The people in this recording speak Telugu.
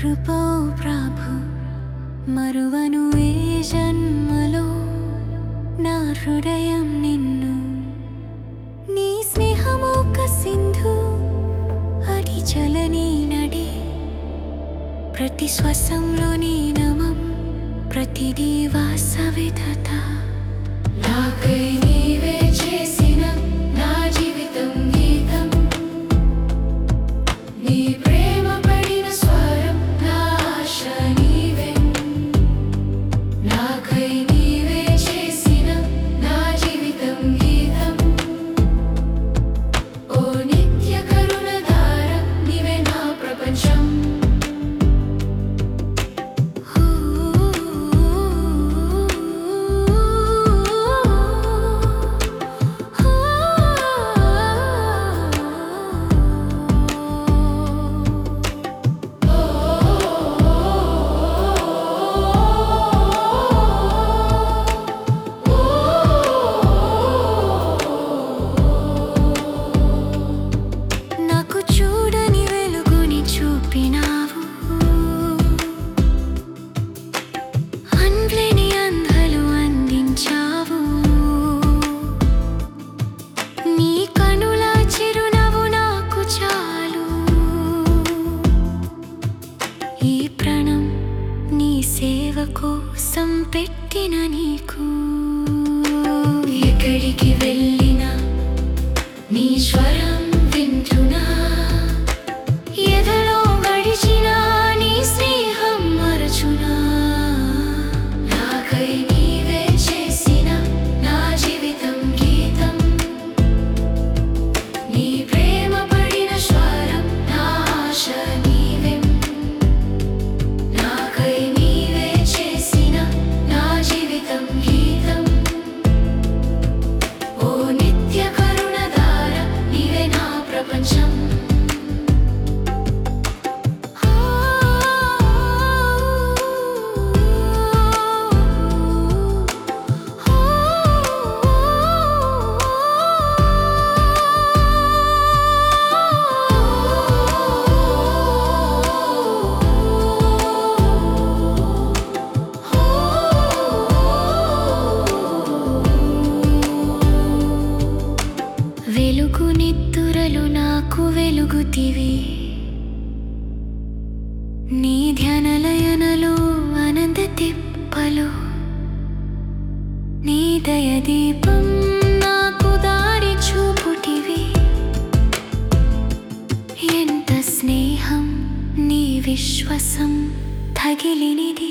కృపో ప్రభు మరువను ఏ జన్మలో నా హృదయం నిన్ను నీ స్నేహము ఒక సింధు అది చలని నడి ప్రతి శ్వాసంలో నీ నమం ప్రతిదీ వాసవిధత నాకై నీవే చేసిన నా జీవితం గీతం నీ ప్రేమ పడిన స్వరం నా ఆశ నీవే నాకై నీవే చేసిన నా జీవితం గీతం ఓ నిత్య కరుణధార నీవే నా ప్రపంచం నాకు చూడని వెలుగుని చూపినావు అంద్లేని అంధలు అందించావు నీ కనుల చిరునవ్వు నాకు చాలు ఈ ప్రాణం నీ సేవ కోసం పెట్టిన నీకు ఎక్కడికి వెళ్ళినా నీ స్వరం వింటున్నా ఎదలో గడిచిన నీ స్నేహం మరచునా నాకై నీవే చేసిన నా జీవితం గీతం నీ ప్రేమ పడిన స్వరం నా ఆశ నీవే నాకై నీవే చేసిన నా జీవితం గీతం ఓ నిత్య కరుణధార నీవే నా ప్రపంచం వెలుగు నిత్తురలు నాకు వెలుగుతివి నీ ధ్యానలయనలో అనంత తిప్పలు నీ దయదీపం నాకు దారి చూపుటివి ఎంత స్నేహం నీ విశ్వాసం తగిలినిది